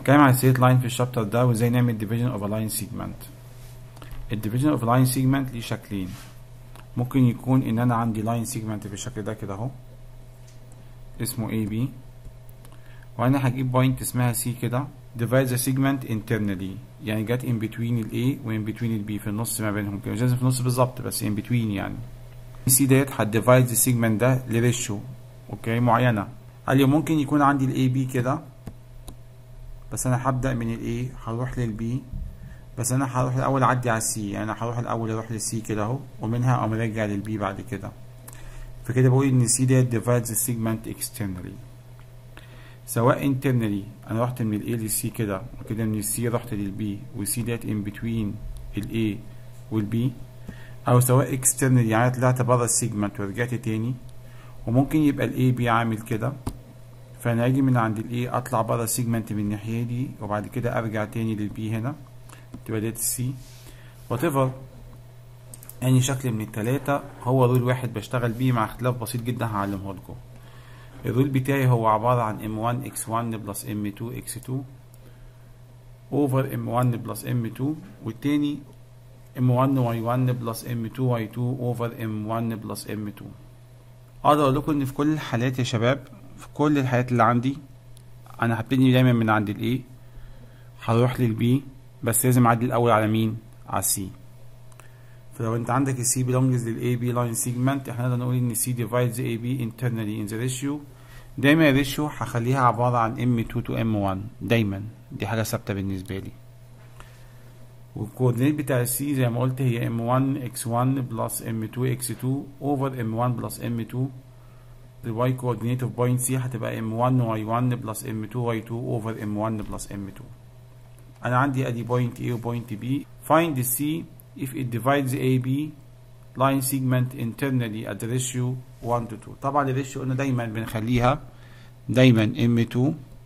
هتكلم عن الستريت لاين في الشابتر ده وازاي نعمل division of a line segment الديفيجن اوف لاين سيجمنت ليه شكلين ممكن يكون ان انا عندي لاين سيجمنت بالشكل ده كده اهو اسمه اي بي وانا هجيب بوينت اسمها سي كده divide the segment internally يعني جت in between ال A و in between ال B في النص ما بينهم كده مش لازم في النص بالظبط بس in between يعني سي ديت هتديفايد السيجمنت ده لريشيو اوكي معينه قال لي ممكن يكون عندي الاي بي كده بس انا هبدا من الاي هروح للبي بس انا هروح الاول اعدي على السي يعني انا هروح الاول اروح للسي كده اهو ومنها اقوم راجع للبي بعد كده فكده بقول ان السي ديت divides the segment externally سواء internally انا رحت من الاي للسي كده وكده من السي رحت للبي والسي ديت in between الاي والبي او سواء externally يعني طلعت بره السيجمنت ورجعت تاني وممكن يبقى الاي بي عامل كده فانا اجي من عند الاي اطلع بره السيجمنت من الناحيه دي وبعد كده ارجع تاني للبي هنا تبقى ديت السي وات ايفر اني شكل من التلاتة هو رول واحد بشتغل بيه مع اختلاف بسيط جدا هعلمه لكم الرول بتاعي هو عبارة عن m1 x1 بلس m2 x2 over m1 بلس m2 والتاني m1 y1 بلس m2 y2 over m1 بلس m2 اقدر اقول لكم ان في كل الحالات يا شباب في كل الحالات اللي عندي انا هبتدي دايما من عند الاي هروح للبي بس لازم اعدي الاول على مين على السي فلو انت عندك السي belongs للاي بي لاين سيجمنت احنا نقدر نقول ان سي divides اي بي internally in the ratio دايما الريشيو هخليها عبارة عن M2 to M1 دايما دي حاجة ثابتة بالنسبة لي والكوردينيت بتاع السي زي ما قلت هي M1 X1 plus M2 X2 over M1 plus M2 الواي كوردينيت اوف بوينت سي هتبقى M1 Y1 plus M2 Y2 over M1 plus M2 انا عندي ادي بوينت A وبوينت B find the C if it divides AB line segment internally at the ratio 1 to 2 طبعا الريشيو قلنا دايما بنخليها دايما M2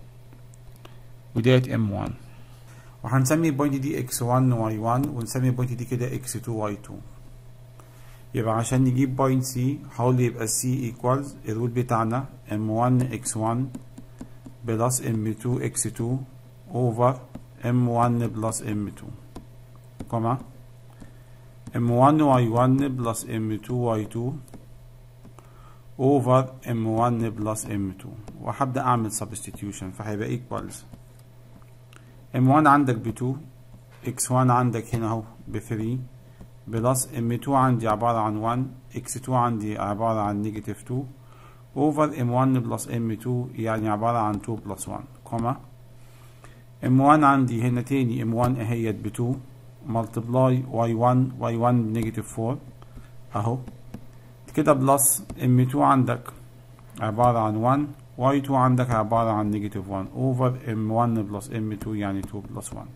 وديت M1 وهنسمي البوينت دي x1 y1 ونسمي البوينت دي كده x2 y2 يبقى عشان نجيب بوينت C هقول يبقى C equals الرول بتاعنا m1 x1 بلس m2 x2 over m1 بلس m2 كما m1 y1 بلس m2 y2 over m1 بلس m2 وهبدأ أعمل substitution فهيبقى equals m1 عندك ب 2 x1 عندك هنا اهو ب 3 بلس m2 عندي عبارة عن 1 x2 عندي عبارة عن نيجاتيف 2 over m1 بلس m2 يعني عبارة عن 2 بلس 1 كوما m1 عندي هنا تاني m1 اهيت ب 2 multiply y1 y1 بنيجاتيف 4 اهو كده بلس m2 عندك عبارة عن 1 y2 عندك عبارة عن نيجاتيف 1 over m1 بلس m2 يعني 2 بلس 1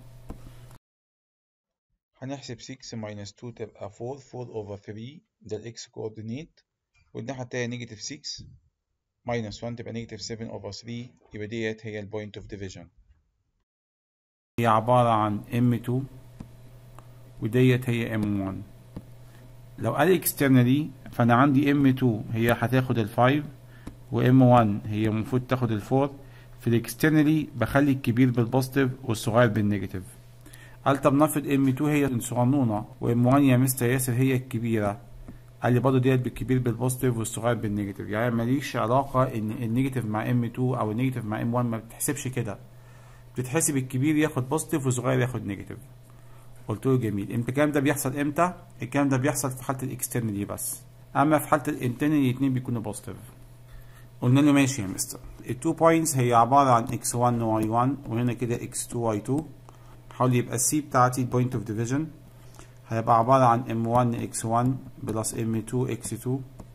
هنحسب 6 minus 2 تبقى 4 4 over 3 ده الاكس كوردينيت والناحية التانية نيجاتيف 6 minus 1 تبقى نيجاتيف 7 over 3 يبقى ديت هي البوينت اوف ديفيجن هي عبارة عن m2 وديت هي m1 لو قال externally فأنا عندي m2 هي هتاخد ال 5 و m1 هي المفروض تاخد ال 4 في الاكسترنالي بخلي الكبير بالبوزيتيف والصغير بالنيجاتيف قال طب نفرض m2 هي الصغنونة و m1 يا مستر ياسر هي الكبيرة قال لي برضه ديت بالكبير بالبوزيتيف والصغير بالنيجاتيف يعني ماليش علاقة ان النيجاتيف مع m2 او النيجاتيف مع m1 ما بتحسبش كده بتتحسب الكبير ياخد بوزيتيف والصغير ياخد نيجاتيف قلت له جميل امتى الكلام ده بيحصل امتى الكلام ده بيحصل في حالة الاكسترنالي بس اما في حالة الانترنالي الاتنين بيكونوا بوزيتيف قلنا له ماشي يا مستر التو بوينتس هي عبارة عن x1 و y1 وهنا كده x2 y2 حاول يبقى السي بتاعتي البوينت اوف ديفيجن هيبقى عبارة عن m1 x1 بلس m2 x2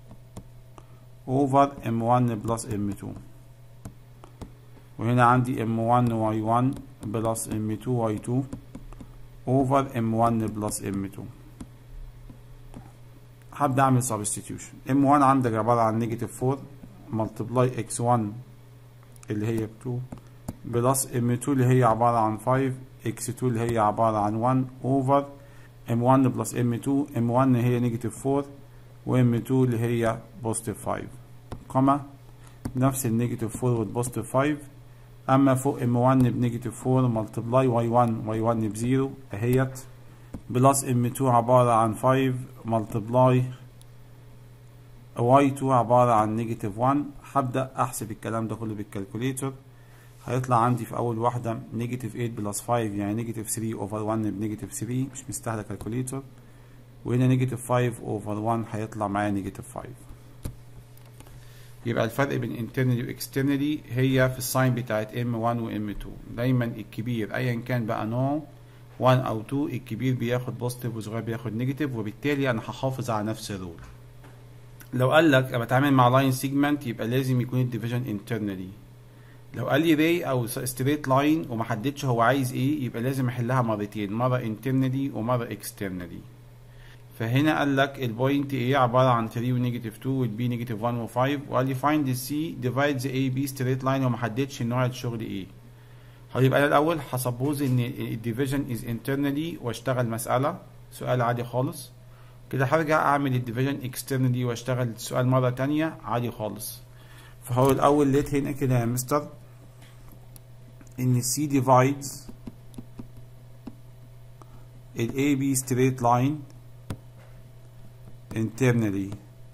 over m1 بلس m2 وهنا عندي m1 y1 بلس m2 y2 over m1 بلس m2 هبدأ أعمل substitution m1 عندك عبارة عن نيجاتيف 4 multiply x1 اللي هي ب 2 بلس m2 اللي هي عبارة عن 5 x2 اللي هي عبارة عن 1 over m1 بلس m2 m1 هي نيجاتيف 4 و m2 اللي هي بوزيتيف 5 كوما نفس النيجاتيف 4 والبوزيتيف 5 اما فوق ام 1 بنيجاتيف 4 ملتبلاي واي 1 واي 1 بزيرو اهيت بلس ام 2 عبارة عن 5 ملتبلاي واي 2 عبارة عن نيجاتيف 1 هبدأ احسب الكلام ده كله بالكالكوليتر هيطلع عندي في اول واحدة نيجاتيف 8 بلس 5 يعني نيجاتيف 3 اوفر 1 بنيجاتيف 3 مش مستاهلة كالكوليتر وهنا نيجاتيف 5 اوفر 1 هيطلع معايا نيجاتيف 5 يبقى الفرق بين internally و externally هي في الساين بتاعت M1 و M2 دايما الكبير ايا كان بقى نوع 1 او 2 الكبير بياخد بوزيتيف والصغير بياخد نيجاتيف وبالتالي انا هحافظ على نفس الرول لو قال لك انا بتعامل مع لاين سيجمنت يبقى لازم يكون الديفيجن internally لو قال لي ري او ستريت لاين وما حددش هو عايز ايه يبقى لازم احلها مرتين مره internally ومره externally فهنا قال لك البوينت A عبارة عن 3 ونيجاتيف 2 والبي نيجاتيف 1 و5 وقال لي find the C divide the AB straight line وما حددش نوع الشغل ايه هيبقى انا الاول هسبوز ان الديفيجن از internally واشتغل مسألة سؤال عادي خالص كده هرجع اعمل الديفيجن externally واشتغل السؤال مرة تانية عادي خالص فهو الاول لقيت هنا كده يا مستر ان C divides ال AB straight line internally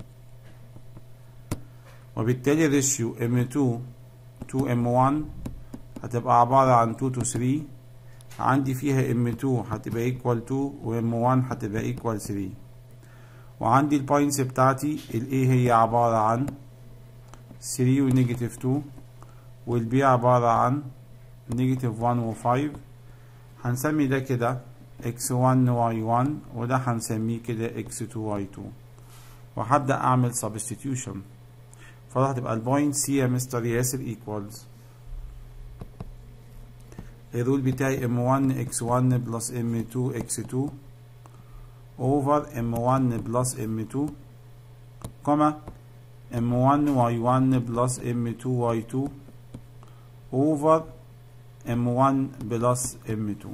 وبالتالي ريشيو M2 to M1 هتبقى عبارة عن 2 to 3 عندي فيها M2 هتبقى equal 2 و M1 هتبقى equal 3 وعندي البوينتس بتاعتي ال A هي عبارة عن 3 و negative 2 وال B عبارة عن negative 1 و 5 هنسمي ده كده x1 y1 وده هنسميه كده x2 y2 وهبدأ أعمل substitution فده هتبقى البوينت C يا مستر ياسر equals الرول بتاعي m1 x1 بلس m2 x2 over m1 بلس m2 كما m1 y1 بلس m2 y2 over m1 بلس m2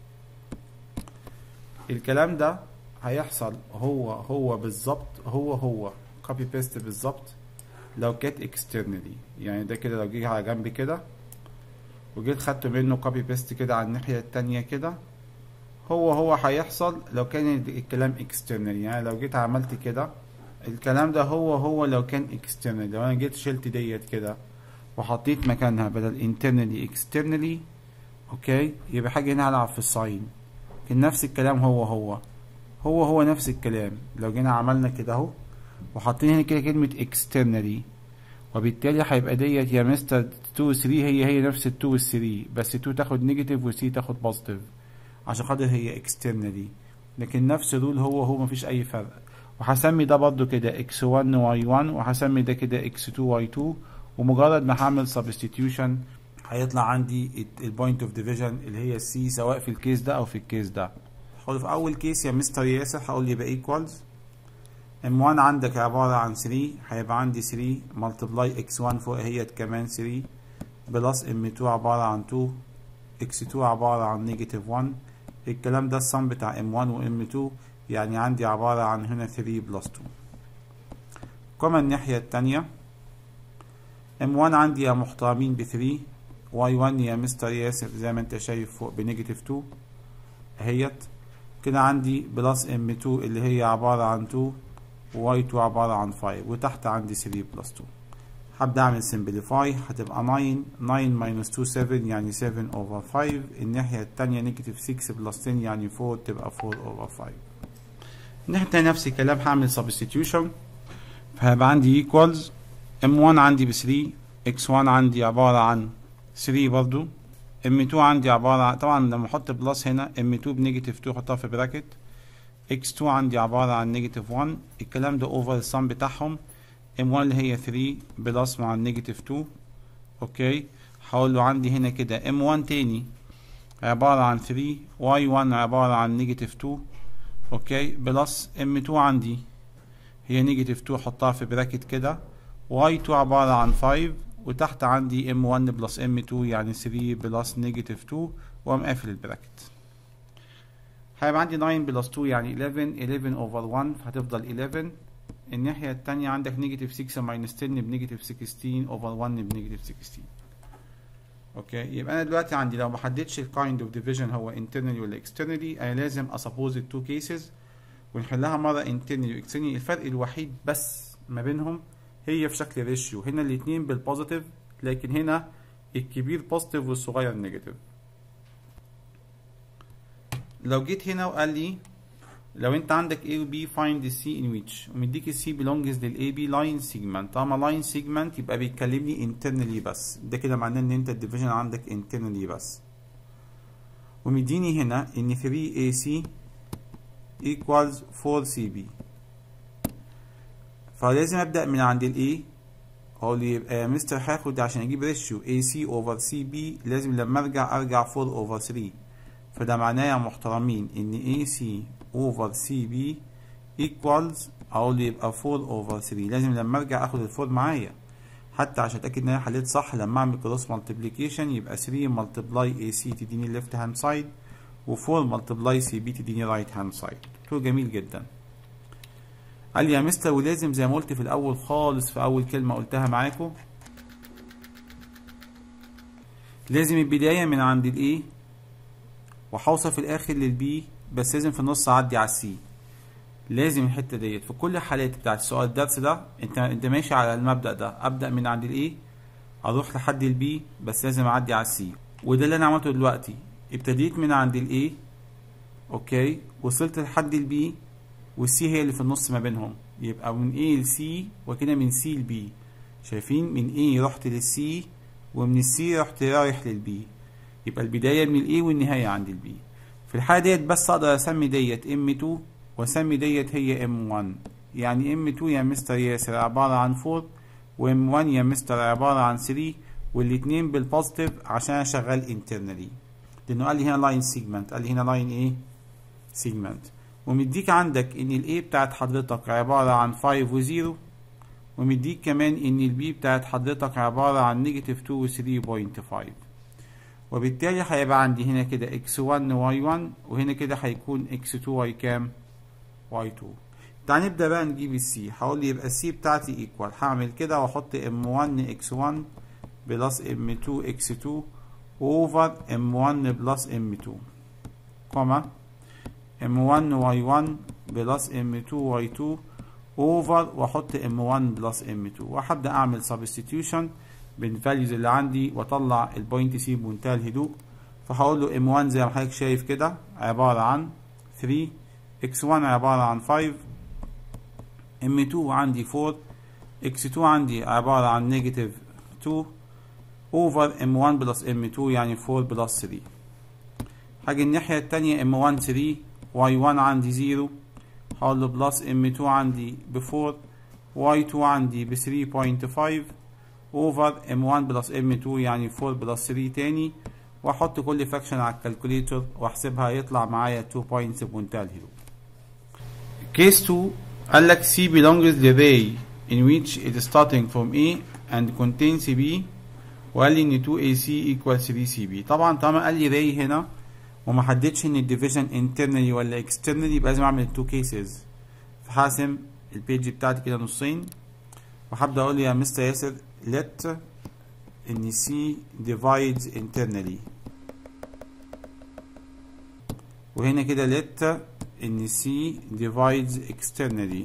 الكلام ده هيحصل هو هو بالظبط هو هو كوبي بيست بالظبط لو كانت اكسترنالي يعني ده كده لو جه على جنب كده وجيت خدت منه كوبي بيست كده على الناحية التانية كده هو هو هيحصل لو كان الكلام اكسترنالي يعني لو جيت عملت كده الكلام ده هو هو لو كان اكسترنالي لو انا جيت شلت ديت كده وحطيت مكانها بدل انترنالي اكسترنالي اوكي يبقى حاجة هنا هلعب في الساين لكن نفس الكلام هو هو هو هو نفس الكلام لو جينا عملنا كده اهو وحاطين هنا كده كلمة externally وبالتالي هيبقى ديت يا مستر 2 و 3 هي هي نفس ال 2 وال 3 بس 2 تاخد نيجاتيف و 3 تاخد بوزيتيف عشان خاطر هي externally لكن نفس الرول هو هو مفيش أي فرق وهسمي ده برضو كده x1 y1 وهسمي ده كده x2 y2 ومجرد ما هعمل substitution هيطلع عندي البوينت اوف ديفيجن اللي هي السي سواء في الكيس ده او في الكيس ده هقول في اول كيس يا مستر ياسر هقول يبقى ايكوالز ام 1 عندك عبارة عن 3 هيبقى عندي 3 ملتبلاي اكس 1 فوق هي كمان 3 بلس ام 2 عبارة عن 2 اكس 2 عبارة عن نيجاتيف 1 الكلام ده الصم بتاع ام 1 وام 2 يعني عندي عبارة عن هنا 3 بلس 2 كما الناحية التانية ام 1 عندي يا محترمين ب 3 واي 1 يا مستر ياسر زي ما انت شايف فوق بنيجاتيف 2 اهيت كده عندي بلس ام 2 اللي هي عبارة عن 2 وواي 2 عبارة عن 5 وتحت عندي 3 بلس 2 هبدأ أعمل سمبليفاي هتبقى 9 9 ماينس 2 7 يعني 7 أوفر 5 الناحية التانية نيجاتيف 6 بلس 10 يعني 4 تبقى 4 أوفر 5 الناحية التانية نفس الكلام هعمل سبستيتيوشن فهيبقى عندي ايكوالز m1 عندي ب 3 x1 عندي عبارة عن 3 برضو m2 عندي عبارة عن طبعا لما احط بلس هنا m2 بنيجاتيف 2 احطها في براكت x2 عندي عبارة عن نيجاتيف 1 الكلام ده اوفر السم بتاعهم m1 اللي هي 3 بلس مع النيجاتيف 2 اوكي هقول له عندي هنا كده m1 تاني عبارة عن 3 y1 عبارة عن نيجاتيف 2 اوكي بلس m2 عندي هي نيجاتيف 2 احطها في براكت كده y2 عبارة عن 5 وتحت عندي m1 بلس m2 يعني 3 بلس نيجاتيف 2 وأقوم قافل البراكت هيبقى عندي 9 بلس 2 يعني 11 11 اوفر 1 فهتفضل 11 الناحية التانية عندك نيجاتيف 6 ماينس 10 بنيجاتيف 16 اوفر 1 بنيجاتيف 16 اوكي يبقى انا دلوقتي عندي لو ما حددتش الكايند اوف ديفيجن هو internally ولا externally انا لازم اسبوز التو كيسز ونحلها مره internally واكسترنالي الفرق الوحيد بس ما بينهم هي في شكل ريشيو هنا الاثنين بالبوزيتيف لكن هنا الكبير بوزيتيف والصغير نيجاتيف لو جيت هنا وقال لي لو انت عندك A و B find the C in which ومديك ال C belongs لل AB line segment طالما line segment يبقى بيتكلمني internally بس ده كده معناه ان انت الديفيجن عندك internally بس ومديني هنا ان 3AC equals 4CB فلازم ابدا من عند ال A هو اللي يبقى يا مستر هاخد عشان اجيب ريشيو AC over CB لازم لما ارجع ارجع 4 over 3 فده معناه يا محترمين ان AC over CB equals اقول يبقى 4 over 3 لازم لما ارجع اخد ال 4 معايا حتى عشان اتاكد ان انا حليت صح لما اعمل كروس مالتيبليكيشن يبقى 3 ملتبلاي AC تديني ليفت هاند سايد و4 ملتبلاي CB تديني رايت هاند سايد تو جميل جدا قال لي يا مستر ولازم زي ما قلت في الاول خالص في اول كلمه قلتها معاكم لازم البدايه من عند الايه وهوصل في الاخر للبي بس لازم في النص اعدي على السي لازم الحته ديت في كل الحالات بتاعت السؤال الدرس ده انت انت ماشي على المبدا ده ابدا من عند الايه اروح لحد البي بس لازم اعدي على السي وده اللي انا عملته دلوقتي ابتديت من عند الايه اوكي وصلت لحد البي والسي هي اللي في النص ما بينهم يبقى من A لسي وكده من سي لبي شايفين من A رحت للسي ومن السي رحت رايح للبي يبقى البداية من الاي والنهاية عند البي في الحالة ديت بس اقدر اسمي ديت M2 واسمي ديت هي M1 يعني M2 يا مستر ياسر عبارة عن 4 وM1 يا مستر عبارة عن 3 والاتنين بالبوزيتيف عشان انا شغال internally لانه قال لي هنا لاين سيجمنت قال لي هنا لاين ايه سيجمنت ومديك عندك ان الاي بتاعت حضرتك عبارة عن 5 و 0 ومديك كمان ان البي بتاعت حضرتك عبارة عن نيجاتيف 2 و 3.5 وبالتالي هيبقى عندي هنا كده x1 y1 وهنا كده هيكون x2 y كام y2 تعال نبدأ بقى نجيب السي هقول لي يبقى السي بتاعتي ايكوال هعمل كده واحط m1 x1 بلس m2 x2 over m1 بلس m2 كوما m1 y1 بلس m2 y2 over واحط m1 بلس m2 وهبدأ اعمل substitution بالفاليوز اللي عندي واطلع البوينت سي بمنتهى الهدوء فهقول له m1 زي ما حضرتك شايف كده عبارة عن 3 x1 عبارة عن 5 m2 عندي 4 x2 عندي عبارة عن نيجاتيف 2 over m1 بلس m2 يعني 4 بلس 3 هاجي الناحية التانية m1 3 y1 عندي 0 هقول له بلس m2 عندي ب 4 y2 عندي ب 3.5 over m1 بلس m2 يعني 4 بلس 3 تاني واحط كل فاكشن على الكالكوليتر واحسبها يطلع معايا 2 بوينتس بمنتهى الهدوء. كيس 2 قال لك C belongs للray in which it is starting from A and contains B وقال لي ان 2AC equals 3CB طبعا طالما قال لي ray هنا وما حددش ان الديفيجن internally ولا externally يبقى لازم اعمل 2 كيسز فهقسم البيج بتاعتي كده نصين وهبدا اقول يا مستر ياسر let ان C divides internally وهنا كده let ان C divides externally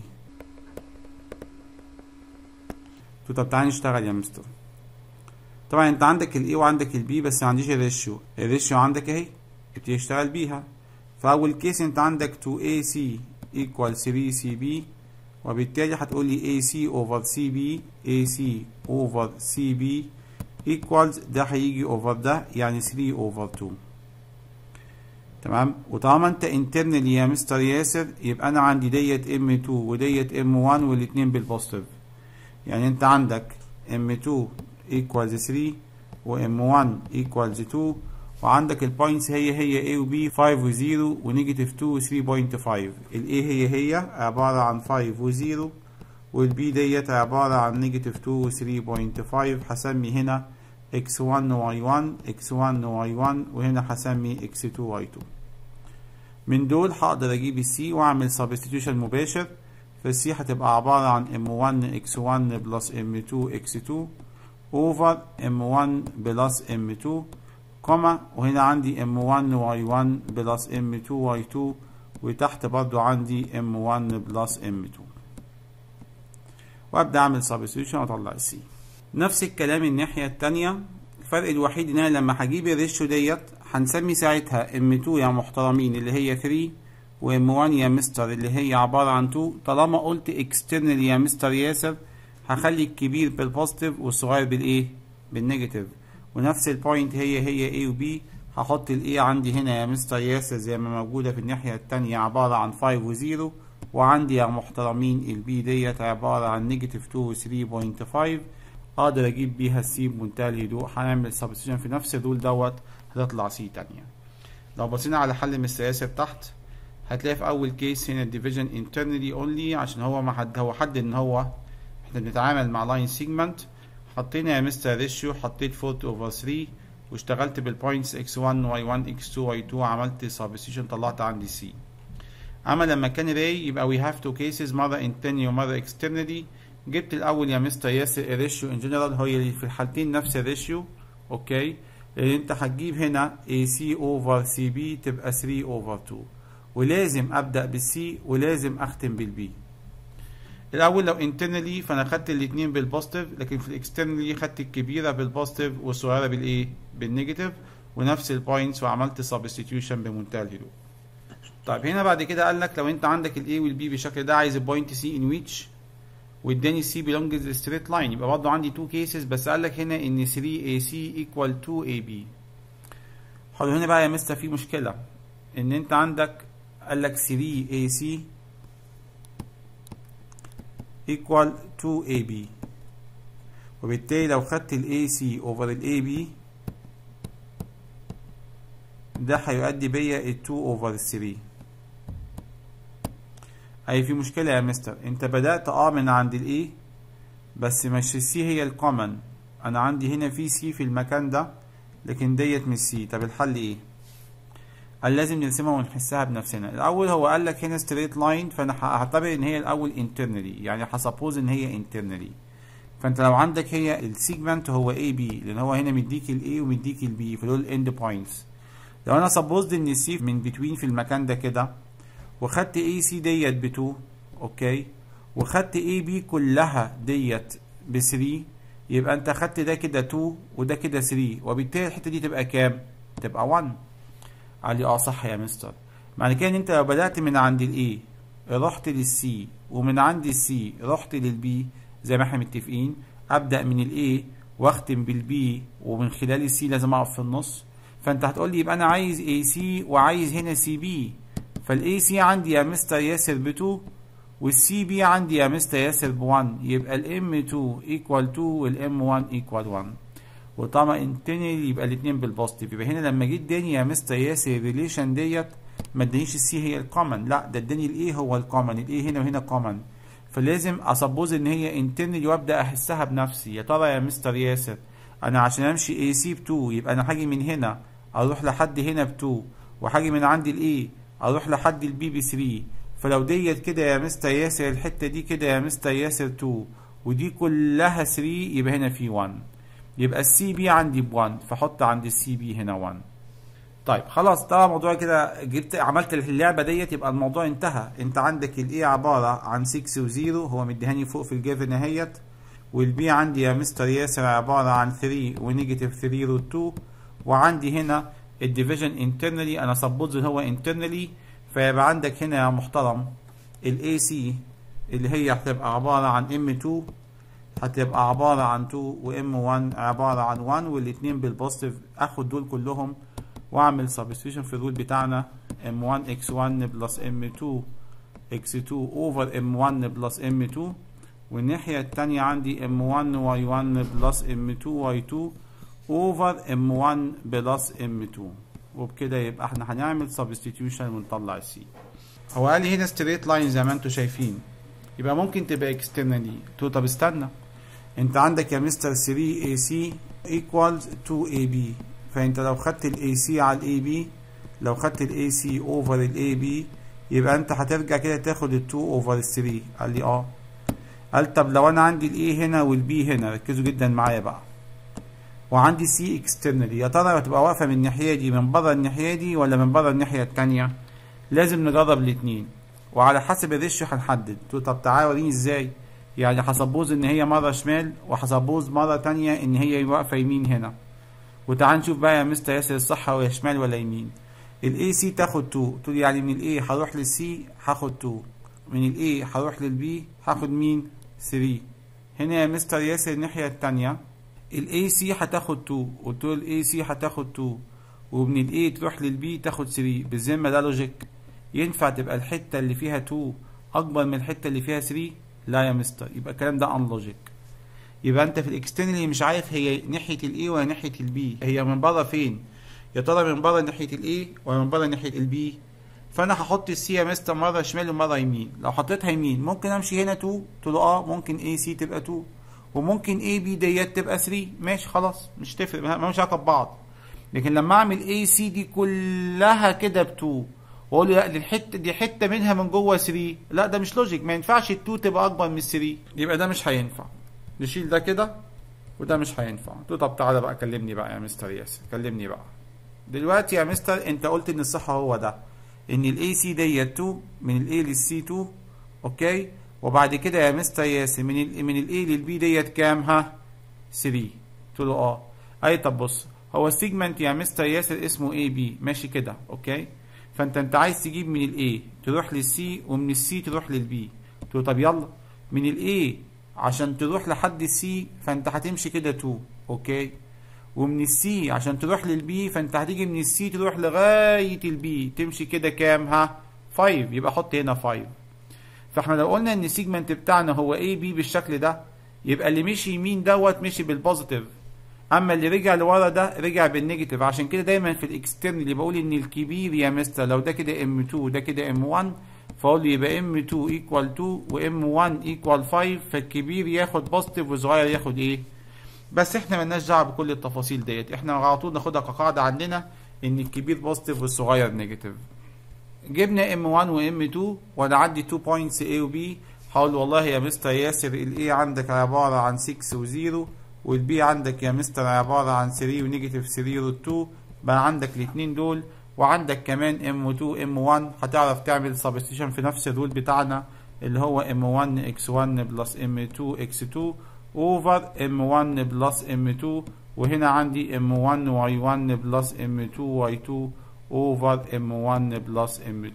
طب تعالى نشتغل يا مستر طبعا انت عندك الاي وعندك البي بس ما عنديش الريشيو الريشيو عندك اهي ابتدي اشتغل بيها فاول كيس انت عندك 2AC equal 3CB وبالتالي هتقول لي AC over CB AC over CB equals ده هيجي over ده يعني 3 over 2 تمام وطالما انت internally يا مستر ياسر يبقى انا عندي ديت M2 وديت M1 والاتنين بالبوزيتيف يعني انت عندك M2 equals 3 و M1 equals 2 وعندك البوينتس هي هي A و B 5 و 0 ونيجاتيف 2 و 3.5 ال A هي هي عبارة عن 5 و 0 وال B ديت عبارة عن نيجاتيف 2 و 3.5 هسمي هنا x1 y1 x1 y1 وهنا هسمي x2 y2 من دول هقدر اجيب السي واعمل substitution مباشر فالسي هتبقى عبارة عن m1 x1 بلس m2 x2 over m1 بلس m2 كوما وهنا عندي m1 y1 بلس m2 y2 وتحت برضو عندي m1 بلس m2 وابدا اعمل سبستيوشن واطلع السي نفس الكلام الناحيه التانية الفرق الوحيد ان انا لما هجيب الريشيو ديت هنسمي ساعتها m2 يا محترمين اللي هي 3 وm1 يا مستر اللي هي عباره عن 2 طالما قلت external يا مستر ياسر هخلي الكبير بالبوزيتيف والصغير بالايه بالنيجاتيف ونفس البوينت هي هي A و B هحط ال A عندي هنا يا مستر ياسر زي ما موجودة في الناحية التانية عبارة عن 5 و 0 وعندي يا محترمين ال B ديت عبارة عن نيجاتيف 2 و 3.5 أقدر أجيب بيها السي بمنتهى الهدوء هنعمل سبستيوشن في نفس الرول دوت هتطلع سي تانية لو بصينا على حل مستر ياسر تحت هتلاقي في أول كيس هنا الديفيجن internally only عشان هو ما حد هو حد إن هو احنا بنتعامل مع لاين سيجمنت حطينا يا مستر ريشيو حطيت 4 اوفر 3 واشتغلت بالبوينتس x1 y1 x2 y2 عملت سبستيوشن طلعت عندي c اما لما كان راي يبقى we have two cases مره internally ومره externally جبت الاول يا مستر ياسر الريشيو ان جنرال هي في الحالتين نفس الريشيو اوكي اللي انت هتجيب هنا AC over CB تبقى 3 over 2 ولازم ابدا بالسي ولازم اختم بالبي الاول لو انترنالي فانا خدت الاثنين بالبوزيتيف لكن في الاكسترنالي خدت الكبيره بالبوزيتيف والصغيره بالايه بالنيجاتيف ونفس البوينتس وعملت سبستيتيوشن بمنتهى الهدوء طيب هنا بعد كده قال لك لو انت عندك الاي والبي بالشكل ده عايز البوينت سي ان ويتش واداني السي بيلونجز ستريت لاين يبقى برضه عندي تو كيسز بس قال لك هنا ان 3 اي سي ايكوال 2 اي بي حلو هنا بقى يا مستر في مشكله ان انت عندك قال لك 3 اي سي equal 2AB وبالتالي لو خدت ال AC over ال AB ده هيؤدي بيا ال 2 over 3 أي في مشكلة يا مستر أنت بدأت أه من عند ال A بس مش السي هي الكومن أنا عندي هنا في سي في المكان ده لكن ديت مش سي طب الحل إيه؟ قال لازم نرسمها ونحسها بنفسنا الاول هو قال لك هنا ستريت لاين فانا هعتبر ان هي الاول internally يعني هسبوز ان هي internally فانت لو عندك هي السيجمنت هو اي بي لان هو هنا مديك الاي ومديك البي فدول الاند بوينتس لو انا سبوزد ان السي من بتوين في المكان ده كده وخدت اي سي ديت ب 2 اوكي وخدت اي بي كلها ديت ب 3 يبقى انت خدت ده كده 2 وده كده 3 وبالتالي الحته دي تبقى كام؟ تبقى 1 قال لي اه صح يا مستر معنى كده ان انت لو بدأت من عند الاي رحت للسي ومن عند السي رحت للبي زي ما احنا متفقين ابدأ من الاي واختم بالبي ومن خلال السي لازم اقف في النص فانت هتقول لي يبقى انا عايز اي سي وعايز هنا سي بي فالاي سي عندي يا مستر ياسر ب 2 والسي بي عندي يا مستر ياسر ب 1 يبقى الام 2 ايكوال 2 والام 1 ايكوال 1 وطالما انترنال يبقى الاثنين بالبوزيتيف يبقى هنا لما جيت اداني يا مستر ياسر الريليشن ديت ما ادانيش السي هي الكومن لا ده اداني الاي هو الكومن الاي هنا وهنا كومن فلازم اسبوز ان هي انترنال وابدا احسها بنفسي يا ترى يا مستر ياسر انا عشان امشي اي سي ب 2 يبقى انا هاجي من هنا اروح لحد هنا ب 2 وهاجي من عند الاي اروح لحد البي ب 3 فلو ديت كده يا مستر ياسر الحته دي كده يا مستر ياسر 2 ودي كلها 3 يبقى هنا في 1 يبقى السي بي عندي ب 1 فحط عند السي بي هنا 1 طيب خلاص طالما الموضوع كده جبت عملت اللعبه ديت يبقى الموضوع انتهى انت عندك الاي عباره عن 6 و0 هو مديهاني فوق في الجيفن اهيت والبي عندي يا مستر ياسر عباره عن 3 ونيجاتيف 3 روت 2 وعندي هنا الديفيجن انترنالي انا سبوز ان هو انترنالي فيبقى عندك هنا يا محترم الاي سي اللي هي هتبقى عباره عن ام 2 هتبقى عبارة عن 2 و M1 عبارة عن 1 والاتنين بالبوزيتيف اخد دول كلهم واعمل سبستيوشن في الرول بتاعنا M1 X1 بلس M2 X2 over M1 بلس M2 والناحية التانية عندي M1 Y1 بلس M2 Y2 over M1 بلس M2 وبكده يبقى احنا هنعمل سبستيوشن ونطلع السي هو قال لي هنا ستريت لاين زي ما انتم شايفين يبقى ممكن تبقى اكسترنالي تو طب استنى انت عندك يا مستر 3 اي سي ايكوالز 2 اي بي فانت لو خدت الاي سي على الاي بي لو خدت الاي سي اوفر الاي بي يبقى انت هترجع كده تاخد ال 2 اوفر ال 3 قال لي اه قال طب لو انا عندي الاي هنا والبي هنا ركزوا جدا معايا بقى وعندي سي اكسترنالي يا ترى هتبقى واقفه من الناحيه دي من بره الناحيه دي ولا من بره الناحيه التانية لازم نجرب الاتنين وعلى حسب الريشيو هنحدد تقول طب تعالى وريني ازاي يعني هسبوز ان هي مره شمال وهسبوز مره تانية ان هي واقفه يمين هنا وتعال نشوف بقى يا مستر ياسر الصح هو شمال ولا يمين الاي سي تاخد 2 تقول يعني من الاي هروح للسي هاخد 2 من الاي هروح للبي هاخد مين 3 هنا يا مستر ياسر الناحيه التانية الاي سي هتاخد 2 قلت له الاي سي هتاخد 2 ومن الاي تروح للبي تاخد 3 بالذمه ده لوجيك ينفع تبقى الحته اللي فيها 2 اكبر من الحته اللي فيها 3 لا يا مستر يبقى الكلام ده ان لوجيك يبقى انت في الاكسترنالي مش عارف هي ناحيه الاي ولا ناحيه البي هي من بره فين يا ترى من بره ناحيه الاي ولا من بره ناحيه البي فانا هحط السي يا مستر مره شمال ومره يمين لو حطيتها يمين ممكن امشي هنا 2 قلت له اه ممكن اي سي تبقى 2 وممكن اي بي ديت تبقى 3 ماشي خلاص مش تفرق ما مش علاقه ببعض لكن لما اعمل اي سي دي كلها كده ب 2 واقول له لا دي الحته دي حته منها من جوه 3 لا ده مش لوجيك ما ينفعش ال 2 تبقى اكبر من 3 يبقى ده مش هينفع نشيل ده كده وده مش هينفع قلت له طب تعالى بقى كلمني بقى يا مستر ياسر كلمني بقى دلوقتي يا مستر انت قلت ان الصح هو ده ان الاي سي ديت 2 من الاي للسي 2 اوكي وبعد كده يا مستر ياسر من ال من الاي للبي ديت كام ها 3 قلت له اه اي طب بص هو السيجمنت يا مستر ياسر اسمه اي بي ماشي كده اوكي فانت انت عايز تجيب من الاي تروح للسي ومن السي تروح للبي قلت له طب يلا من الاي عشان تروح لحد السي فانت هتمشي كده 2 اوكي ومن السي عشان تروح للبي فانت هتيجي من السي تروح لغايه البي تمشي كده كام ها 5 يبقى حط هنا 5 فاحنا لو قلنا ان السيجمنت بتاعنا هو اي بي بالشكل ده يبقى اللي مشي يمين دوت مشي بالبوزيتيف اما اللي رجع لورا ده رجع بالنيجاتيف عشان كده دايما في الاكسترن اللي بقول ان الكبير يا مستر لو ده كده ام 2 وده كده ام 1 فاقول له يبقى ام 2 ايكوال 2 وام 1 ايكوال 5 فالكبير ياخد بوزيتيف والصغير ياخد ايه بس احنا ملناش دعوه بكل التفاصيل ديت احنا على طول ناخدها كقاعده عندنا ان الكبير بوزيتيف والصغير نيجاتيف جبنا ام 1 وام 2 وانا عندي 2 بوينتس A و B هقول والله يا مستر ياسر الاي عندك عباره عن 6 و0 والبي عندك يا مستر عباره عن 3 ونيجاتيف 3 روت 2 بقى عندك الاثنين دول وعندك كمان ام 2 ام 1 هتعرف تعمل سبستيشن في نفس الرول بتاعنا اللي هو ام 1 اكس 1 بلس ام 2 اكس 2 اوفر ام 1 بلس ام 2 وهنا عندي ام 1 واي 1 بلس ام 2 واي 2 اوفر ام 1 بلس ام 2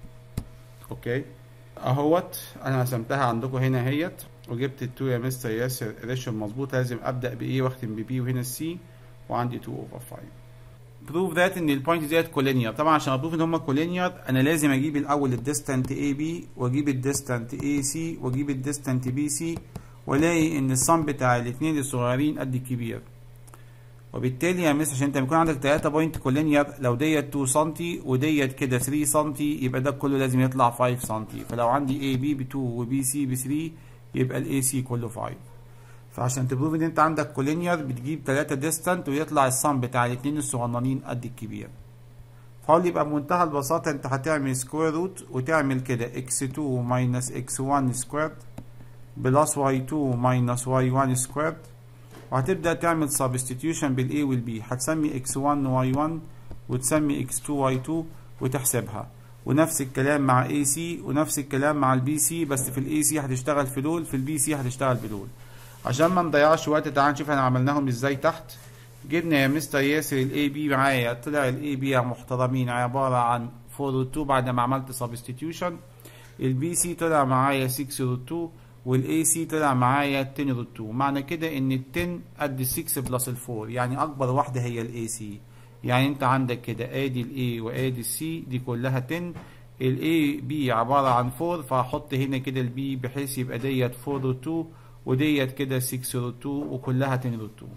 اوكي اهوت انا رسمتها عندكم هنا اهيت وجبت ال 2 يا مستر ياسر ريشيو مظبوط لازم ابدا بايه واختم ببي وهنا السي وعندي 2 اوفر 5 بروف ذات ان البوينت ديت كولينير طبعا عشان ابروف ان هم كولينير انا لازم اجيب الاول الديستانت اي بي واجيب الديستانت اي سي واجيب الديستانت بي سي والاقي ان الصم بتاع الاثنين الصغيرين قد الكبير وبالتالي يا مس عشان انت بيكون عندك 3 بوينت كولينير لو ديت 2 سم وديت كده 3 سم يبقى ده كله لازم يطلع 5 سم فلو عندي اي بي ب 2 وبي سي ب 3 يبقى الاي سي كله 5 فعشان تبروف ان انت عندك كولينير بتجيب 3 ديستانت ويطلع الصم بتاع الاثنين الصغننين قد الكبير فهقول يبقى بمنتهى البساطة انت هتعمل سكوير روت وتعمل كده x2 minus x1 سكويرد بلس y2 minus y1 سكويرد وهتبدأ تعمل substitution بالاي والبي هتسمي x1 y1 وتسمي x2 y2 وتحسبها ونفس الكلام مع AC ونفس الكلام مع البي سي بس في الاي سي هتشتغل في دول في البي سي هتشتغل بدول عشان ما نضيعش وقت تعال نشوف احنا عملناهم ازاي تحت جبنا يا مستر ياسر الاي بي معايا طلع الاي بي يا محترمين عبارة عن 4 روت 2 بعد ما عملت سبستيتيوشن البي سي طلع معايا 6 روت 2 والاي سي طلع معايا 10 روت 2 معنى كده ان ال 10 قد ال 6 بلس ال 4 يعني اكبر واحدة هي الاي سي يعني انت عندك كده ادي الاي وادي السي دي كلها 10 الاي بي عبارة عن 4 فهحط هنا كده البي بحيث يبقى ديت 4 روت 2 وديت كده 6 روت 2 وكلها 10 روت 2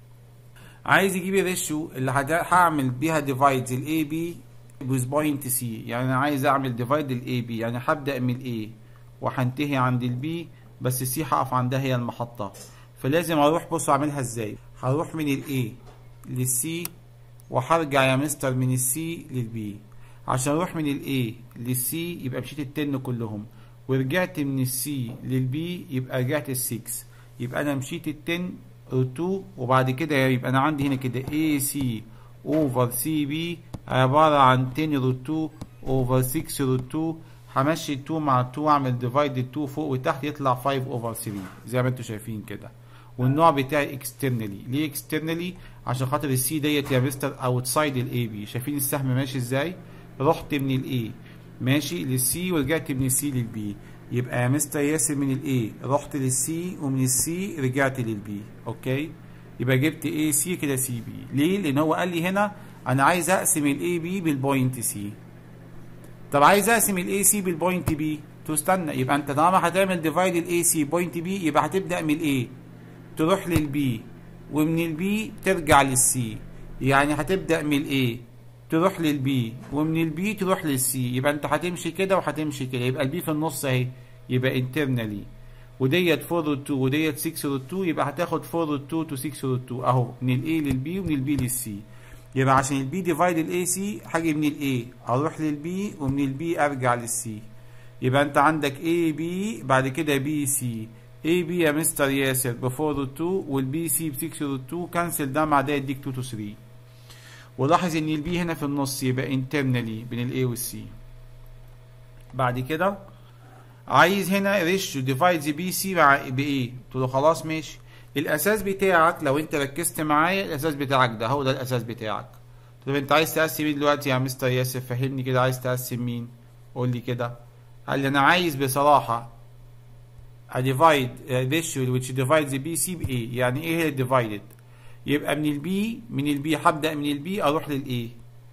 عايز يجيب الريشيو اللي هعمل بيها ديفايد الاي بي with بوينت سي يعني انا عايز اعمل ديفايد الاي بي يعني هبدا من الاي وهنتهي عند البي بس السي هقف عندها هي المحطه فلازم اروح بصوا اعملها ازاي هروح من الاي للسي وهرجع يا مستر من السي للبي عشان اروح من الاي للسي يبقى مشيت التن كلهم ورجعت من السي للبي يبقى رجعت السكس يبقى انا مشيت التن روت 2 وبعد كده يبقى انا عندي هنا كده اي سي اوفر سي بي عباره عن 10 روت 2 اوفر 6 روت 2 همشي 2 مع 2 اعمل ديفايد 2 فوق وتحت يطلع 5 اوفر 3 زي ما انتم شايفين كده والنوع بتاعي اكسترنالي ليه اكسترنالي عشان خاطر السي ديت يا مستر اوتسايد الاي بي شايفين السهم ماشي ازاي رحت من الاي ماشي للسي ورجعت من السي للبي يبقى يا مستر ياسر من الاي رحت للسي ومن السي رجعت للبي اوكي يبقى جبت اي سي كده سي بي ليه لان هو قال لي هنا انا عايز اقسم الاي بي بالبوينت سي طب عايز اقسم الاي سي بالبوينت بي تستنى يبقى انت طالما هتعمل ديفايد الاي سي بوينت بي يبقى هتبدا من الاي تروح للبي ومن البي ترجع للسي يعني هتبدا من الاي تروح للبي ومن البي تروح للسي يبقى انت هتمشي كده وهتمشي كده يبقى البي في النص اهي يبقى انترنالي وديت 4 روت 2 وديت 6 روت 2 يبقى هتاخد 4 روت 2 تو 6 روت 2 اهو من الاي للبي ومن البي للسي يبقى عشان البي ديفايد الاي سي هاجي من الاي اروح للبي ومن البي ارجع للسي يبقى انت عندك اي بي بعد كده بي سي اي بي يا مستر ياسر ب 4 روت 2 والبي سي ب 6 روت 2 كنسل ده مع ده يديك 2 تو 3 ولاحظ ان البي هنا في النص يبقى انترنالي بين الاي والسي بعد كده عايز هنا ريشيو ديفايد بي سي مع بايه قلت له خلاص ماشي الاساس بتاعك لو انت ركزت معايا الاساس بتاعك ده هو ده الاساس بتاعك طب انت عايز تقسم مين دلوقتي يا مستر ياسر فهمني كده عايز تقسم مين قول لي كده قال لي انا عايز بصراحه اديفايد ريشيو which divides بي سي بايه يعني ايه هي divided يبقى من البي من البي هبدا من البي اروح للاي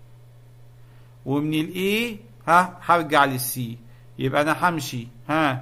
ومن الاي ها هرجع للسي يبقى انا همشي ها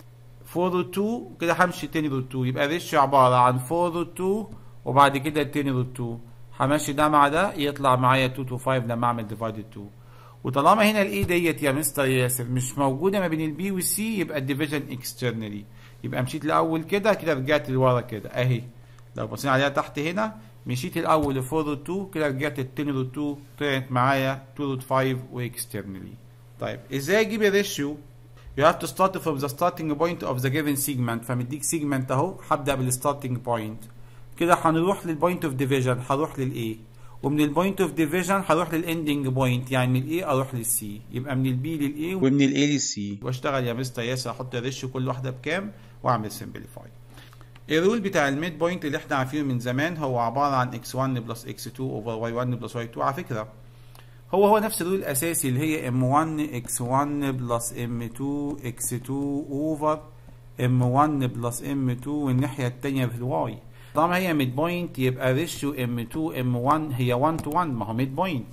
4 روت 2 كده همشي 10 روت 2 يبقى ريشيو عباره عن 4 روت 2 وبعد كده 10 روت 2 همشي ده مع ده يطلع معايا 2 تو 5 لما اعمل ديفايد 2 وطالما هنا الاي ديت يا مستر ياسر مش موجوده ما بين البي والسي يبقى الديفيجن اكسترنالي يبقى مشيت الاول كده كده رجعت لورا كده اهي لو بصينا عليها تحت هنا مشيت الاول ل 4 روت 2 كده رجعت ل 10 روت 2 طلعت معايا 2 روت 5 واكسترنالي طيب ازاي اجيب الريشيو You have to start from the starting point of the given segment فمديك segment اهو هبدأ بالستارتنج بوينت كده هنروح للبوينت اوف ديفيجن هروح للاي ومن البوينت اوف ديفيجن هروح للاندنج بوينت يعني من الاي اروح للسي يبقى من البي للاي ومن الاي للسي واشتغل يا مستر ياسر احط الريشيو كل واحده بكام واعمل سمبليفاي الرول بتاع الميد بوينت اللي احنا عارفينه من زمان هو عباره عن x1 بلس x2 اوفر y1 بلس y2 على فكره هو هو نفس الرول الاساسي اللي هي m1 x1 بلس m2 x2 اوفر m1 بلس m2 والناحيه الثانيه في الواي طالما هي ميد بوينت يبقى ريشيو m2 m1 هي 1 تو 1 ما هو ميد بوينت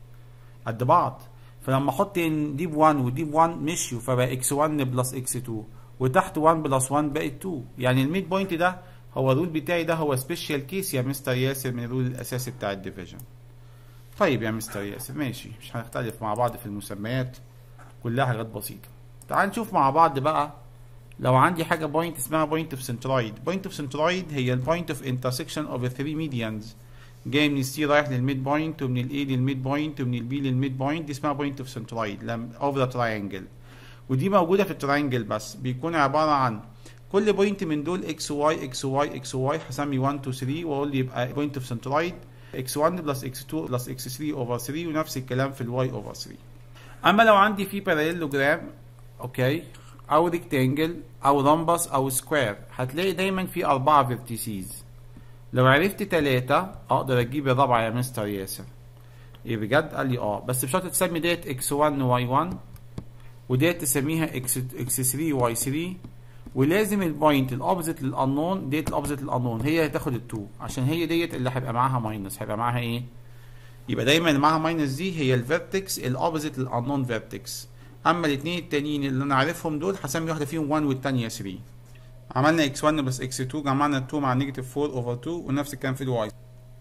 قد بعض فلما احط دي ب 1 ودي ب 1 مشيوا فبقى x1 بلس x2 وتحت 1 بلس 1 بقت 2 يعني الميد بوينت ده هو الرول بتاعي ده هو سبيشال كيس يا مستر ياسر من الرول الاساسي بتاع الديفيجن طيب يا مستر ياسر ماشي مش هنختلف مع بعض في المسميات كلها حاجات بسيطه تعال نشوف مع بعض بقى لو عندي حاجه بوينت اسمها بوينت اوف سنترويد بوينت اوف سنترويد هي البوينت اوف انترسكشن اوف 3 ميديانز جاي من السي رايح للميد بوينت ومن الاي للميد بوينت ومن البي للميد بوينت دي اسمها بوينت اوف سنترويد اوف ذا تراينجل ودي موجوده في التراينجل بس بيكون عباره عن كل بوينت من دول اكس واي اكس واي اكس واي هسمي 1 2 3 واقول لي يبقى بوينت اوف سنترويد x1 بلس x2 بلس x3 اوفر 3 ونفس الكلام في الواي اوفر 3 اما لو عندي في باراليلوجرام اوكي او ريكتانجل او رامبس او سكوير هتلاقي دايما في اربعه فيرتيسيز لو عرفت ثلاثة اقدر اجيب الرابعة يا مستر ياسر ايه بجد قال لي اه بس بشرط تسمي ديت x1 y1 وديت تسميها x x3 y3 ولازم البوينت الاوبزيت للانون ديت الاوبزيت للانون هي اللي هتاخد ال2 عشان هي ديت اللي هيبقى معاها ماينس هيبقى معاها ايه يبقى دايما اللي معاها ماينس دي هي الفيرتكس الاوبزيت للانون فيرتكس اما الاثنين التانيين اللي انا عارفهم دول هسمي واحده فيهم 1 والثانيه 3 عملنا x1 بلس x2 جمعنا 2 مع نيجاتيف 4 اوفر 2 ونفس الكلام في الواي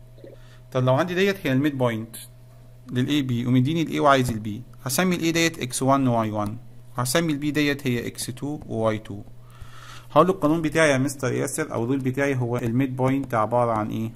طب لو عندي ديت هي الميد بوينت للاي بي ومديني الاي وعايز البي هسمي الاي ديت x1 y1 هسمي البي ديت هي x2 وy2 هقول له القانون بتاعي يا مستر ياسر او الرول بتاعي هو الميد بوينت عبارة عن ايه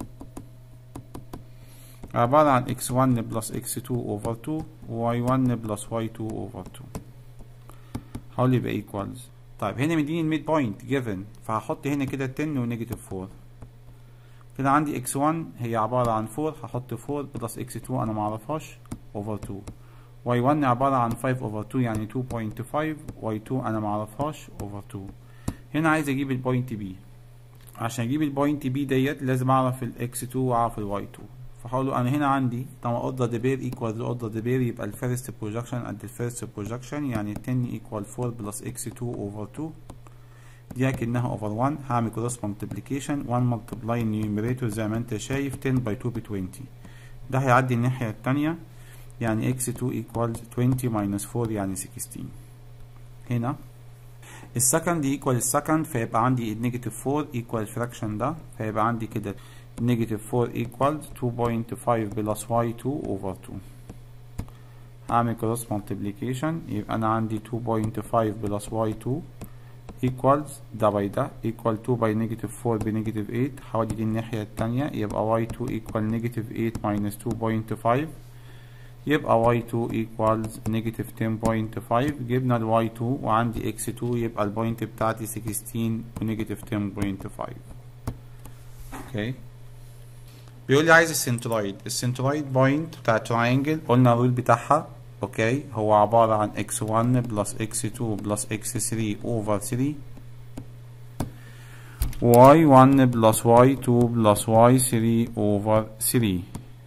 عبارة عن x1 بلس x2 over 2 y1 بلس y2 over 2 هقول يبقى equals طيب هنا مديني الميد بوينت given فهحط هنا كده 10 ونيجاتيف 4 كده عندي x1 هي عبارة عن 4 هحط 4 بلس x2 انا معرفهاش over 2 y1 عبارة عن 5 over 2 يعني 2.5 y2 انا معرفهاش over 2 هنا عايز اجيب البوينت b عشان اجيب البوينت b ديت لازم اعرف ال x2 واعرف ال y2 فهقول له انا هنا عندي طالما اوردر ديبير ايكوال اوردر ديبير يبقى الفيرست بروجكشن قد الفيرست بروجكشن يعني 10 ايكوال 4 بلس x2 over 2 دي اكنها اوفر 1 هعمل كروس مالتيبليكيشن 1 ملتبلاي النيوميريتور زي ما انت شايف 10 باي 2 ب 20 ده هيعدي الناحية التانية يعني x2 equals 20 minus 4 يعني 16 هنا السكند ايكوال السكند فيبقى عندي النيجاتيف 4 ايكوال الفراكشن ده فيبقى عندي كده نيجاتيف 4 equals 2.5 بلس y2 over 2 هعمل كروس مالتيبليكيشن يبقى انا عندي 2.5 بلس y2 equals ده باي ده equal 2 باي نيجاتيف 4 بنيجاتيف 8 هودي دي الناحية التانية يبقى y2 equal نيجاتيف 8 minus 2.5 يبقى y2 equals نيجاتيف 10.5 جبنا ال y2 وعندي x2 يبقى البوينت بتاعتي 16 ونيجاتيف 10.5 اوكي بيقول لي عايز السنترويد السنترويد بوينت بتاع التراينجل قلنا الرول بتاعها اوكي هو عبارة عن x1 بلس x2 بلس x3 over 3 y1 بلس y2 بلس y3 over 3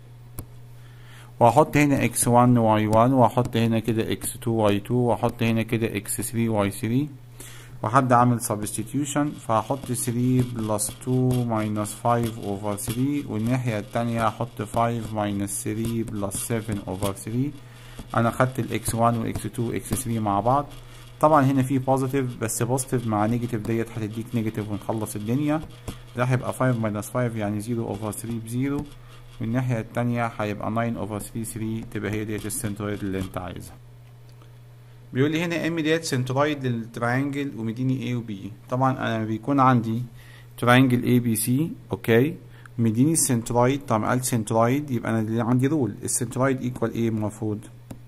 وهحط هنا x1 y1 وهحط هنا كده x2 y2 وهحط هنا كده x3 y3 وهبدأ أعمل substitution فهحط 3 بلس 2 minus 5 over 3 والناحية التانية هحط 5 minus 3 بلس 7 over 3 أنا خدت ال x1 وال x2 وال x3 مع بعض طبعا هنا في بوزيتيف بس بوزيتيف مع نيجاتيف ديت هتديك نيجاتيف ونخلص الدنيا ده هيبقى 5 minus 5 يعني 0 over 3 بزيرو والناحية التانية هيبقى 9 over 3 3 تبقى هي ديت السنترويد اللي انت عايزها بيقول لي هنا ام ديت سنترويد للتراينجل ومديني A و B طبعا انا بيكون عندي تراينجل A B C اوكي مديني السنترويد طبعا قال سنترويد يبقى انا اللي عندي رول السنترويد ايكوال ايه المفروض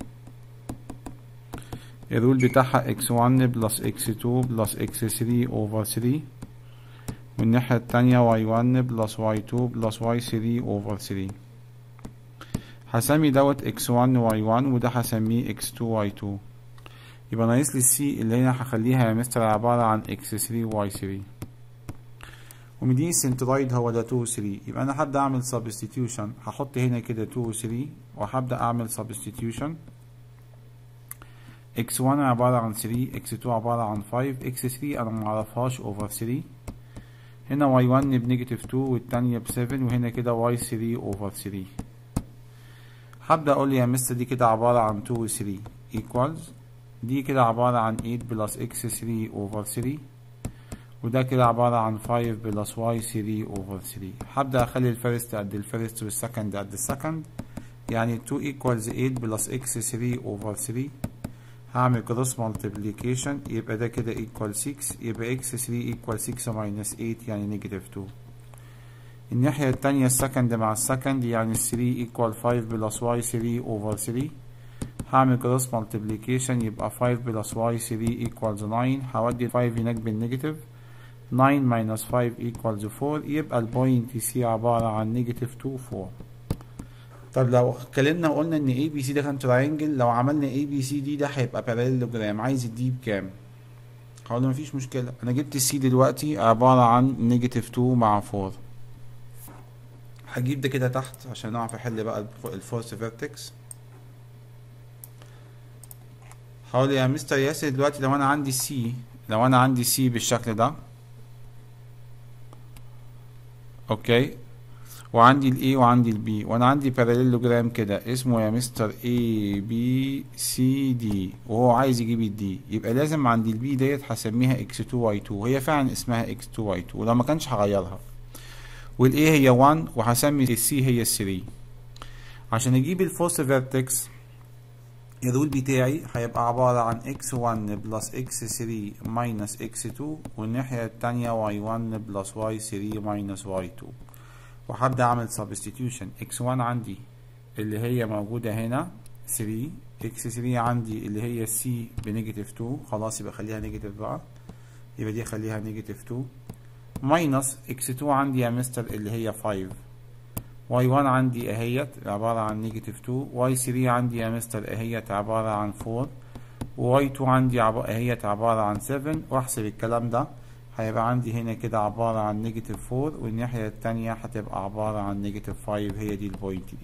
الرول بتاعها x1 بلس x2 بلس x3 over 3 والناحية التانية y1 بلس y2 بلس y3 over 3 هسمي دوت x1 y1 وده هسميه x2 y2 يبقى ناقص لي السي اللي هنا هخليها يا مستر عبارة عن x3 y3 ومديني السنترويد هو ده 2 و 3 يبقى انا هبدأ اعمل substitution هحط هنا كده 2 و 3 وهبدأ اعمل substitution x1 عبارة عن 3 x2 عبارة عن 5 x3 انا معرفهاش over 3 هنا y1 بنيجاتيف 2 والتانية ب 7 وهنا كده y3 over 3 هبدأ اقول يا مستر دي كده عبارة عن 2 و 3 equals دي كده عبارة عن 8 بلس x3 over 3 وده كده عبارة عن 5 بلس y3 over 3 هبدأ أخلي الفيرست قد الفيرست والسكند قد السكند يعني 2 equals 8 بلس x3 over 3 هعمل كروس مالتيبليكيشن يبقى ده كده equal 6 يبقى x3 equal 6 minus 8 يعني نيجاتيف 2 الناحية التانية السكند مع السكند يعني 3 equal 5 بلس y3 over 3 هعمل كروس مالتيبليكيشن يبقى 5 بلس y3 equals 9 هودي 5 هناك بالنيجاتيف 9 minus 5 equals 4 يبقى البوينت سي عبارة عن نيجاتيف 2 4 طب لو اتكلمنا وقلنا ان اي بي سي ده كان تراينجل لو عملنا اي بي سي دي ده هيبقى باراليلوجرام عايز الدي بكام هقول له مفيش مشكلة انا جبت السي دلوقتي عبارة عن نيجاتيف 2 مع 4 هجيب ده كده تحت عشان اعرف احل بقى الفورس فيرتكس هقول يا مستر ياسر دلوقتي لو انا عندي سي لو انا عندي سي بالشكل ده اوكي وعندي الاي وعندي البي وانا عندي باراليلوجرام كده اسمه يا مستر اي بي سي دي وهو عايز يجيب الدي يبقى لازم عندي البي ديت هسميها اكس 2 واي 2 وهي فعلا اسمها اكس 2 واي 2 ولو ما كانش هغيرها والاي هي 1 وهسمي السي هي 3 عشان اجيب الفورس فيرتكس الرول بتاعي هيبقى عبارة عن x1 بلس x3 minus x2 والناحية التانية y1 بلس y3 minus y2 وهبدأ أعمل substitution x1 عندي اللي هي موجودة هنا 3 x3 عندي اللي هي c بنيجاتيف 2 خلاص يبقى خليها نيجاتيف بقى يبقى دي خليها نيجاتيف 2 ماينس اكس 2 عندي يا مستر اللي هي 5 واي 1 عندي اهيت عبارة عن نيجاتيف 2 واي 3 عندي يا مستر اهيت عبارة عن 4 وواي 2 عندي عب... اهيت عبارة عن 7 واحسب الكلام ده هيبقى عندي هنا كده عبارة عن نيجاتيف 4 والناحية التانية هتبقى عبارة عن نيجاتيف 5 هي دي البوينت دي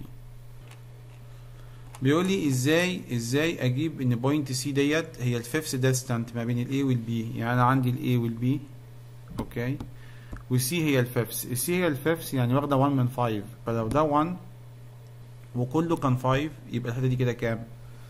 بيقول لي ازاي ازاي اجيب ان بوينت سي ديت هي الفيفث ديستانت ما بين الاي والبي يعني انا عندي الاي والبي اوكي والسي هي الفيفث السي هي الفيفث يعني واخده 1 من 5 فلو ده 1 وكله كان 5 يبقى الحته دي كده كام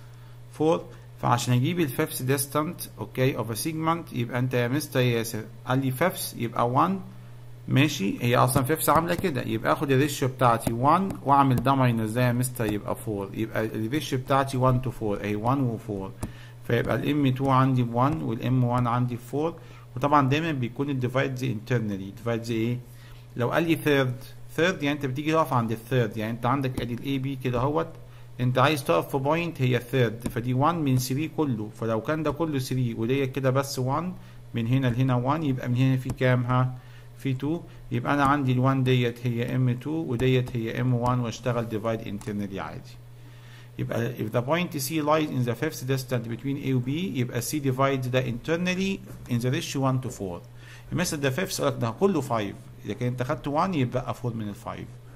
4 فعشان اجيب الفيفث ديستانت اوكي اوف سيجمنت يبقى انت يا مستر ياسر قال لي فيفث يبقى 1 ماشي هي اصلا فيفث عامله كده يبقى اخد الريشيو بتاعتي 1 واعمل ده ماينس ده يا مستر يبقى 4 يبقى الريشيو بتاعتي 1 تو 4 اهي 1 و 4 فيبقى الام 2 عندي ب 1 والام 1 عندي ب 4 وطبعا دايما بيكون الديفايدز انترنالي ديفايدز ايه لو قال لي ثيرد ثيرد يعني انت بتيجي تقف عند الثيرد يعني انت عندك ادي الاي بي كده اهوت انت عايز تقف في بوينت هي ثيرد فدي 1 من 3 كله فلو كان ده كله 3 وديت كده بس 1 من هنا لهنا 1 يبقى من هنا في كام ها في 2 يبقى انا عندي ال1 ديت هي M2 وديت هي M1 واشتغل divide internally عادي يبقى if the point C lies in the fifth distance between A و B يبقى C divides ده internally in the ratio 1 to 4 مثلا ده fifth لك ده كله 5 اذا كان انت خدت 1 يبقى 4 من ال 5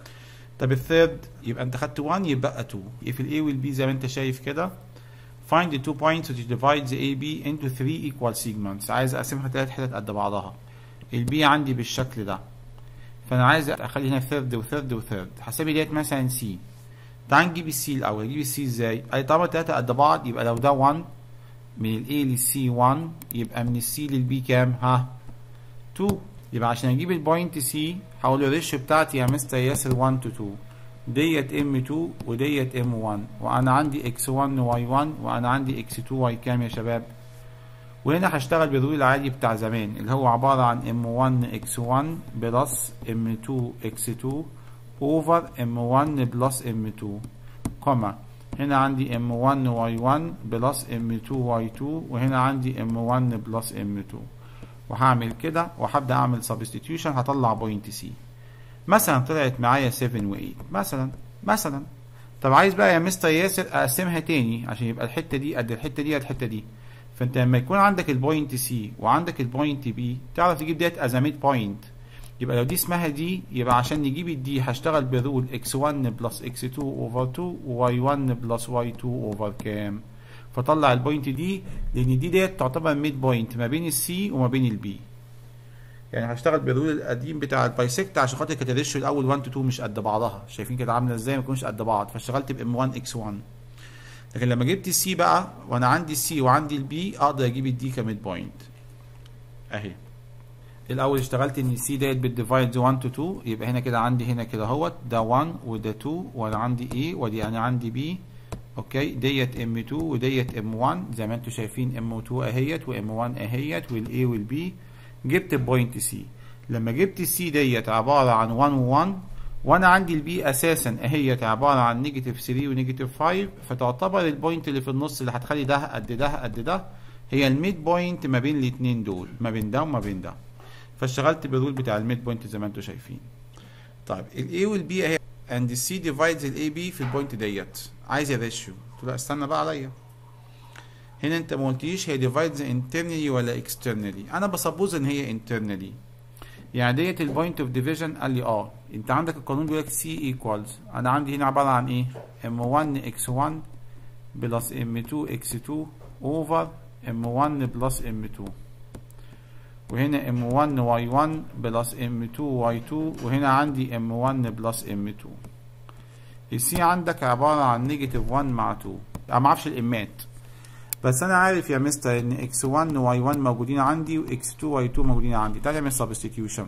طب الثيرد يبقى انت خدت 1 يبقى 2 if ال A وال B زي ما انت شايف كده find the two points which divide the AB into three equal segments عايز اقسمها ثلاث حتت قد بعضها البي عندي بالشكل ده فانا عايز اخلي هنا ثيرد وثيرد وثيرد هسمي ديت مثلا سي تعال نجيب السي الاول اجيب السي ازاي اي طالما التلاته قد بعض يبقى لو ده 1 من الاي للسي 1 يبقى من السي للبي كام ها 2 يبقى عشان اجيب البوينت سي هقول له الريشيو بتاعتي يا مستر ياسر 1 تو 2 ديت ام 2 وديت ام 1 وانا عندي اكس 1 واي 1 وانا عندي اكس 2 واي كام يا شباب وهنا هشتغل بالرول العادي بتاع زمان اللي هو عبارة عن M1 X1 بلس M2 X2 over M1 بلس M2 كوما هنا عندي M1 Y1 بلس M2 Y2 وهنا عندي M1 بلس M2 وهعمل كده وهبدأ أعمل substitution هطلع بوينت C مثلا طلعت معايا 7 و 8 مثلا مثلا طب عايز بقى يا مستر ياسر أقسمها تاني عشان يبقى الحتة دي قد الحتة دي قد الحتة دي فانت لما يكون عندك البوينت سي وعندك البوينت بي تعرف تجيب ديت از ميد بوينت يبقى لو دي اسمها دي يبقى عشان نجيب الدي هشتغل برول x1 بلس x2 اوفر 2 y1 بلس y2 اوفر كام فطلع البوينت دي لان دي ديت تعتبر ميد بوينت ما بين السي وما بين البي يعني هشتغل بالرول القديم بتاع البايسكت عشان خاطر كانت الريشيو الاول 1 تو 2 مش قد بعضها شايفين كده عامله ازاي ما يكونوش قد بعض فاشتغلت ب m1 x1 لكن لما جبت السي بقى وانا عندي السي وعندي البي اقدر اجيب الدي كميد بوينت اهي الاول اشتغلت ان السي ديت بالديفايد 1 تو 2 يبقى هنا كده عندي هنا كده اهوت ده 1 وده 2 وانا عندي ايه ودي انا عندي بي اوكي ديت ام 2 وديت ام 1 زي ما انتم شايفين ام 2 اهيت وام 1 اهيت والاي والبي جبت البوينت سي لما جبت السي ديت عباره عن 1 و1 وانا عندي البي اساسا اهيت عباره عن نيجاتيف 3 ونيجاتيف 5 فتعتبر البوينت اللي في النص اللي هتخلي ده قد ده قد ده هي الميد بوينت ما بين الاثنين دول ما بين ده وما بين ده فاشتغلت بالرول بتاع الميد بوينت زي ما انتم شايفين طيب الاي والبي اهي اند السي ديفايدز الاي بي في البوينت ديت عايز الريشيو قلت له استنى بقى عليا هنا انت ما قلتليش هي ديفايدز انترنالي ولا اكسترنالي انا بسبوز ان هي انترنالي يعني ديت البوينت اوف ديفيجن قال لي اه انت عندك القانون بيقول لك سي ايكوالز انا عندي هنا عباره عن ايه m1 x1 بلس m2 x2 اوفر m1 بلس m2 وهنا m1 y1 بلس m2 y2 وهنا عندي m1 بلس m2 السي عندك عباره عن نيجاتيف 1 مع 2 انا ما اعرفش الامات بس انا عارف يا مستر ان x1 y1 موجودين عندي و x2 y2 موجودين عندي تعالى نعمل سبستيتيوشن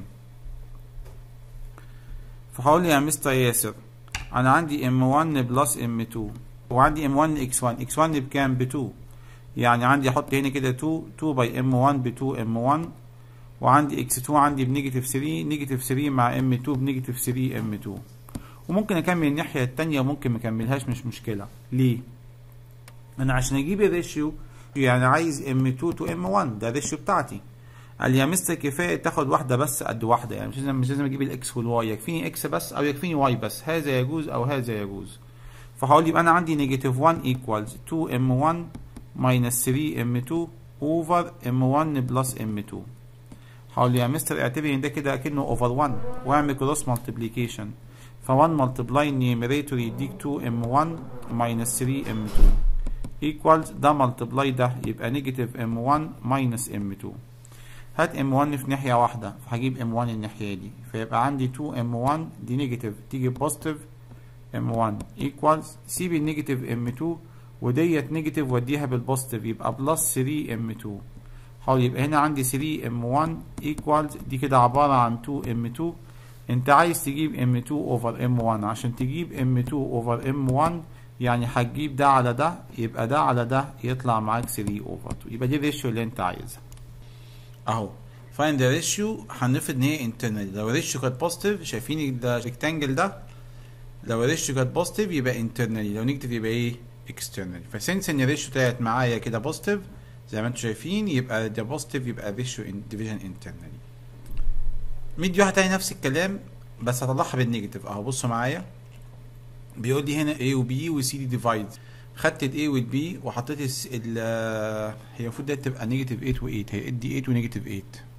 فهقول لي يا مستر ياسر انا عندي m1 بلس m2 وعندي m1 x1 x1 بكام ب 2 يعني عندي احط هنا كده 2 2 باي m1 ب 2 m1 وعندي x2 عندي بنيجاتيف 3 نيجاتيف 3 مع m2 بنيجاتيف 3 m2 وممكن اكمل الناحيه الثانيه وممكن ما اكملهاش مش مشكله ليه انا عشان اجيب الريشيو يعني عايز m2 تو m1 ده الريشيو بتاعتي قال لي يا مستر كفايه تاخد واحده بس قد واحده يعني مش لازم مش لازم اجيب الاكس والواي يكفيني اكس بس او يكفيني واي بس هذا يجوز او هذا يجوز فهقول يبقى انا عندي نيجاتيف 1 ايكوالز 2 ام 1 ماينس 3 ام 2 اوفر ام 1 بلس ام 2 هقول له يا مستر اعتبر ان ده كده اكنه اوفر 1 واعمل كروس مالتيبليكيشن ف 1 ملتبلاي نيميريتور يديك 2 ام 1 ماينس 3 ام 2 ايكوالز ده ملتبلاي ده يبقى نيجاتيف ام 1 ماينس ام 2 هات ام 1 في ناحيه واحده فهجيب ام 1 الناحيه دي فيبقى عندي 2 ام 1 دي نيجاتيف تيجي بوزيتيف ام 1 ايكوالز سيب النيجاتيف ام 2 وديت نيجاتيف وديها بالبوزيتيف يبقى بلس 3 ام 2 حاول يبقى هنا عندي 3 ام 1 ايكوالز دي كده عباره عن 2 ام 2 انت عايز تجيب ام 2 اوفر ام 1 عشان تجيب ام 2 اوفر ام 1 يعني هتجيب ده على ده يبقى ده على ده يطلع معاك 3 اوفر 2 يبقى دي الريشيو اللي انت عايزها اهو فايند ذا ريشيو هنفرض ان هي انترنال لو الريشيو كانت بوزيتيف شايفين الريكتانجل ده لو الريشيو كانت بوزيتيف يبقى انترنالي لو نيجاتيف يبقى ايه اكسترنالي فسنس ان الريشيو طلعت معايا كده بوزيتيف زي ما انتم شايفين يبقى ده بوزيتيف يبقى ريشيو ديفيجن انترنالي ميديو هتلاقي نفس الكلام بس هطلعها بالنيجاتيف اهو بصوا معايا بيقول لي هنا A و B و C دي ديفايد خدت ال A وال B وحطيت ال هي المفروض ده تبقى نيجاتيف 8 و 8 هي دي 8 ونيجاتيف 8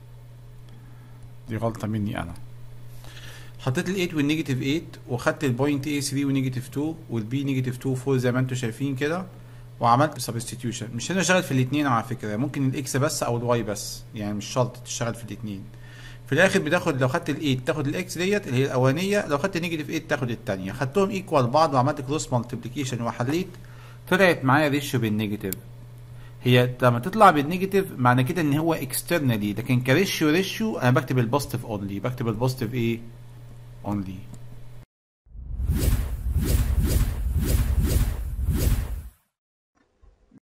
دي غلطة مني أنا حطيت ال 8 والنيجاتيف 8 وخدت البوينت A 3 ونيجاتيف 2 والبي نيجاتيف 2 4 زي ما انتم شايفين كده وعملت سبستيتيوشن مش هنا شغال في الاثنين على فكرة ممكن الاكس بس او الواي بس يعني مش شرط تشتغل في الاثنين في الاخر بتاخد لو خدت ال8 تاخد الاكس ديت اللي هي الاولانيه لو خدت نيجاتيف 8 تاخد الثانيه خدتهم ايكوال بعض وعملت كروس مالتيبليكيشن وحليت طلعت معايا ريشيو بالنيجاتيف هي لما تطلع بالنيجاتيف معنى كده ان هو اكسترنالي لكن كريشيو ريشيو انا بكتب البوزيتيف اونلي بكتب البوزيتيف ايه اونلي